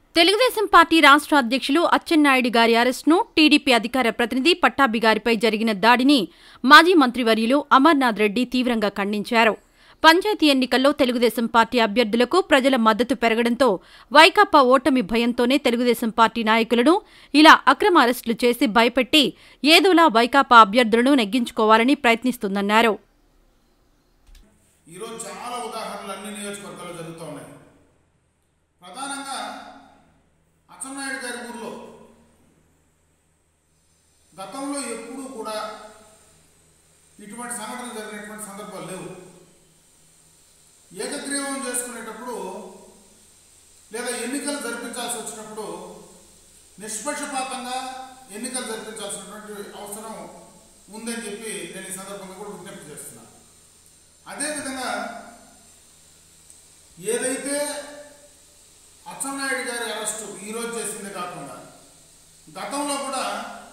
Telugu Desam party రాష్ట్ర అధ్యక్షులు అచ్చెన్నాయుడు గారి అరెస్టును టీడీపీ అధికార ప్రతినిధి పట్టాభి గారిపై జరిగిన దాడిని మాజీ మంత్రివర్యులు అమర్నాథ్ రెడ్డి తీవ్రంగా ఖండించారు పంచాయతీ ఎన్నికల్లో తెలుగుదేశం పార్టీ అభ్యర్థులకు ప్రజల మద్దతు పెరగడంతో వైకాపా ఓటమి భయంతోనే తెలుగుదేశం పార్టీ నాయకులను ఇలా అక్రమ అరెస్టులు చేసి భయపెట్టి ఏదోలా వైకాపా అభ్యర్థులను నెగ్గించుకోవాలని ప్రయత్నిస్తుందన్నారు ఈరోజు చాలా ఉదాహరణలు అన్ని నియోజకవర్గాల్లో జరుగుతూ ఉన్నాయి ప్రధానంగా అచ్చెన్నాయుడు గారి ఊర్లో గతంలో ఎప్పుడూ కూడా ఇటువంటి సంఘటనలు జరిగినటువంటి సందర్భాలు లేవు ఏకగ్రీవం చేసుకునేటప్పుడు లేదా ఎన్నికలు జరిపించాల్సి వచ్చినప్పుడు నిష్పక్షపాతంగా ఎన్నికలు జరిపించాల్సినటువంటి అవసరం ఉందని చెప్పి నేను ఈ సందర్భంగా కూడా విజ్ఞప్తి చేస్తున్నాను అదేవిధంగా ఏదైతే అచ్చెన్నాయుడు గారి అరెస్టు ఈరోజు చేసింది కాకుండా గతంలో కూడా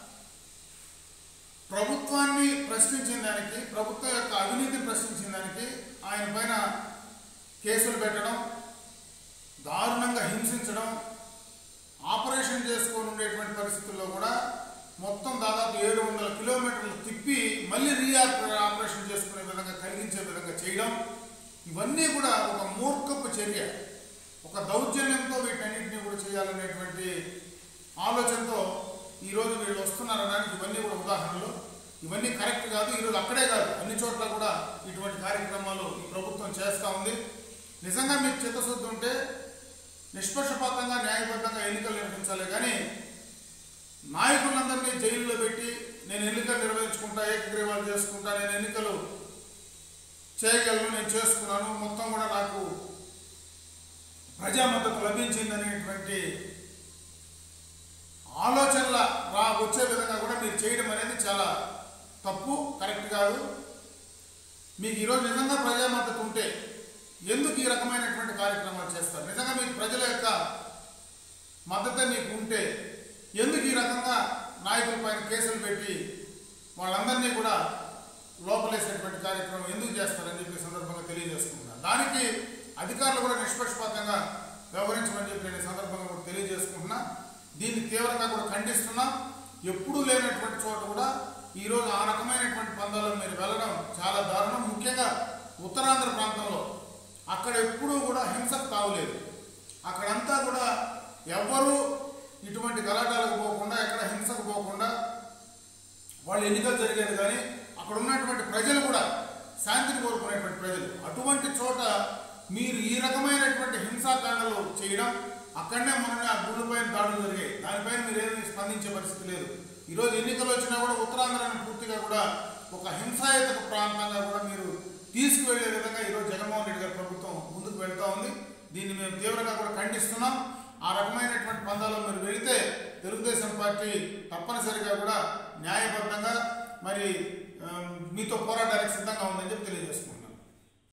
ప్రభుత్వాన్ని ప్రశ్నించిన దానికి ప్రభుత్వం యొక్క అవినీతిని ప్రశ్నించిన దానికి ఆయన పైన కేసులు పెట్టడం దారుణంగా హింసించడం ఆపరేషన్ చేసుకొని ఉండేటువంటి పరిస్థితుల్లో కూడా మొత్తం దాదాపు ఏడు వందల కిలోమీటర్లు తిప్పి మళ్ళీ రీ ఆపరేషన్ చేసుకునే విధంగా కలిగించే విధంగా చేయడం ఇవన్నీ కూడా ఒక మూర్ఖపు చర్య ఒక దౌర్జన్యంతో వీటన్నింటినీ కూడా చేయాలనేటువంటి ఆలోచనతో ఈరోజు వీళ్ళు వస్తున్నారనడానికి ఇవన్నీ కూడా ఉదాహరణలు ఇవన్నీ కరెక్ట్ కాదు ఈరోజు అక్కడే కాదు అన్ని చోట్ల కూడా ఇటువంటి కార్యక్రమాలు ఈ ప్రభుత్వం చేస్తూ ఉంది నిజంగా మీకు చిత్తశుద్ధి ఉంటే నిష్పక్షపాతంగా న్యాయబద్ధంగా ఎన్నికలు నిర్వహించాలి కానీ నాయకులందరినీ జైల్లో పెట్టి నేను ఎన్నికలు నిర్వహించుకుంటా ఏకగ్రీవాలు చేసుకుంటా నేను ఎన్నికలు చేయగలను నేను చేసుకున్నాను మొత్తం కూడా నాకు ప్రజా మద్దతు లభించిందనేటువంటి ఆలోచనల రా వచ్చే విధంగా కూడా మీరు చేయడం అనేది చాలా తప్పు కరెక్ట్ కాదు మీకు ఈరోజు నిజంగా ప్రజా మద్దతు ఉంటే ఎందుకు ఈ రకమైనటువంటి కార్యక్రమాలు చేస్తారు నిజంగా మీకు ప్రజల యొక్క మద్దతు మీకు ఉంటే ఎందుకు ఈ రకంగా నాయకుల పైన కేసులు పెట్టి వాళ్ళందరినీ కూడా లోపలేసేటువంటి కార్యక్రమం ఎందుకు చేస్తారని చెప్పి ఈ సందర్భంగా తెలియజేసుకుంటున్నాను దానికి అధికారులు కూడా నిష్పక్షపాతంగా వ్యవహరించమని చెప్పి నేను ఈ సందర్భంగా కూడా తెలియజేసుకుంటున్నా దీన్ని తీవ్రంగా కూడా ఖండిస్తున్నాం ఎప్పుడూ లేనటువంటి చోట కూడా ఈరోజు ఆ రకమైనటువంటి పందాల్లో మీరు వెళ్ళడం చాలా దారుణం ముఖ్యంగా ఉత్తరాంధ్ర ప్రాంతంలో అక్కడ ఎప్పుడూ కూడా హింసకు తావులేదు అక్కడంతా కూడా ఎవ్వరూ ఇటువంటి గలాటాలకు పోకుండా ఎక్కడ హింసకు పోకుండా వాళ్ళు ఎన్నికలు జరిగేది కానీ అక్కడ ఉన్నటువంటి ప్రజలు కూడా శాంతిని కోరుకునేటువంటి ప్రజలు అటువంటి చోట మీరు ఈ రకమైనటువంటి హింసాకాండలు చేయడం అక్కడనే మొన్న ఆ గుడిపైన దాడులు జరిగాయి దానిపైన మీరు ఏమీ స్పందించే పరిస్థితి లేదు ఈరోజు ఎన్నికలు వచ్చినా కూడా ఉత్తరాంధ్రాన్ని పూర్తిగా కూడా ఒక హింసాయుత ప్రాంతంగా కూడా మీరు తీసుకువెళ్లే విధంగా ఈరోజు జగన్మోహన్ రెడ్డి గారి ప్రభుత్వం ముందుకు వెళ్తా ఉంది దీన్ని మేము తీవ్రంగా కూడా ఖండిస్తున్నాం ఆ రకమైనటువంటి పందాల్లో మీరు వెళితే తెలుగుదేశం పార్టీ తప్పనిసరిగా కూడా న్యాయబద్ధంగా మరి ఆ, మీతో పోరాటానికి సిద్ధంగా ఉందని చెప్పి తెలియజేసుకున్నాం